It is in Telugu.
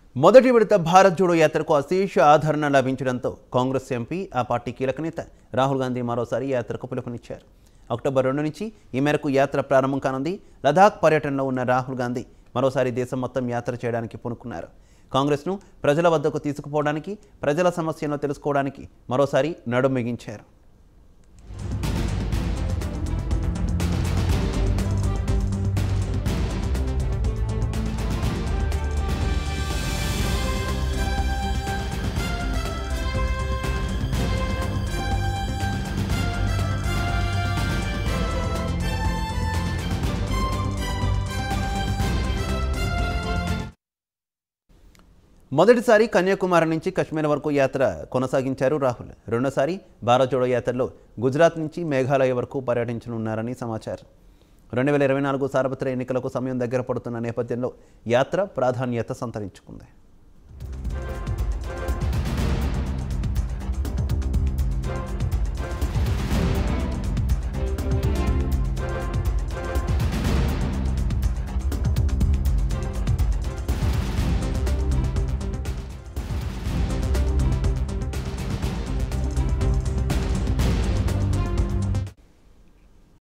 మొదటి విడత భారత్ జోడో యాత్రకు అశేష ఆదరణ లభించడంతో కాంగ్రెస్ ఎంపీ ఆ పార్టీ కీలక నేత రాహుల్ గాంధీ మరోసారి యాత్రకు పిలుపునిచ్చారు అక్టోబర్ రెండు నుంచి ఈ మేరకు యాత్ర ప్రారంభం కానుంది లదాఖ్ పర్యటనలో ఉన్న రాహుల్ గాంధీ మరోసారి దేశం మొత్తం యాత్ర చేయడానికి పూనుకున్నారు కాంగ్రెస్ను ప్రజల వద్దకు తీసుకుపోవడానికి ప్రజల సమస్యలను తెలుసుకోవడానికి మరోసారి నడుం మిగించారు మొదటిసారి కన్యాకుమారి నుంచి కశ్మీర్ వరకు యాత్ర కొనసాగించారు రాహుల్ రెండోసారి భారత్ జోడో యాత్రలో గుజరాత్ నుంచి మేఘాలయ వరకు పర్యటించనున్నారని సమాచారం రెండు వేల ఇరవై నాలుగు సార్వత్రిక ఎన్నికలకు సమయం దగ్గర పడుతున్న నేపథ్యంలో యాత్ర ప్రాధాన్యత సంతరించుకుంది